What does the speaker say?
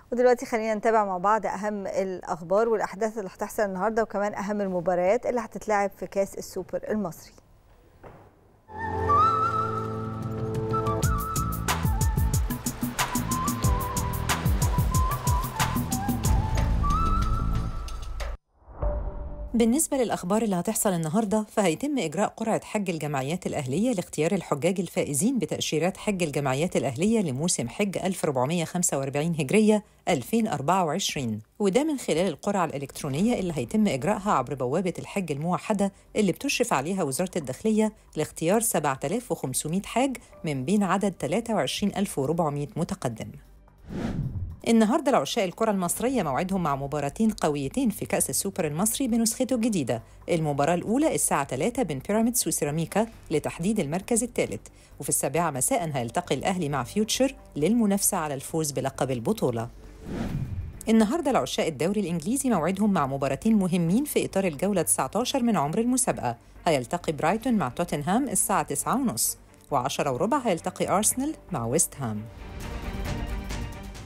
ودلوقتي خلينا نتابع مع بعض اهم الاخبار والاحداث اللي هتحصل النهارده وكمان اهم المباريات اللي هتتلعب في كاس السوبر المصري بالنسبة للأخبار اللي هتحصل النهاردة فهيتم إجراء قرعة حج الجمعيات الأهلية لاختيار الحجاج الفائزين بتأشيرات حج الجمعيات الأهلية لموسم حج 1445 هجرية 2024 وده من خلال القرعة الإلكترونية اللي هيتم إجراءها عبر بوابة الحج الموحدة اللي بتشرف عليها وزارة الداخلية لاختيار 7500 حاج من بين عدد 23400 متقدم النهارده العشاء الكرة المصرية موعدهم مع مباراتين قويتين في كأس السوبر المصري بنسخته الجديدة. المباراة الأولى الساعة 3 بين بيراميدز وسيراميكا لتحديد المركز الثالث، وفي السابعة مساء هيلتقي الأهلي مع فيوتشر للمنافسة على الفوز بلقب البطولة. النهارده العشاء الدوري الإنجليزي موعدهم مع مباراتين مهمين في إطار الجولة 19 من عمر المسابقة. هيلتقي برايتون مع توتنهام الساعة 9:30 و10 وربع هيلتقي أرسنال مع ويست هام.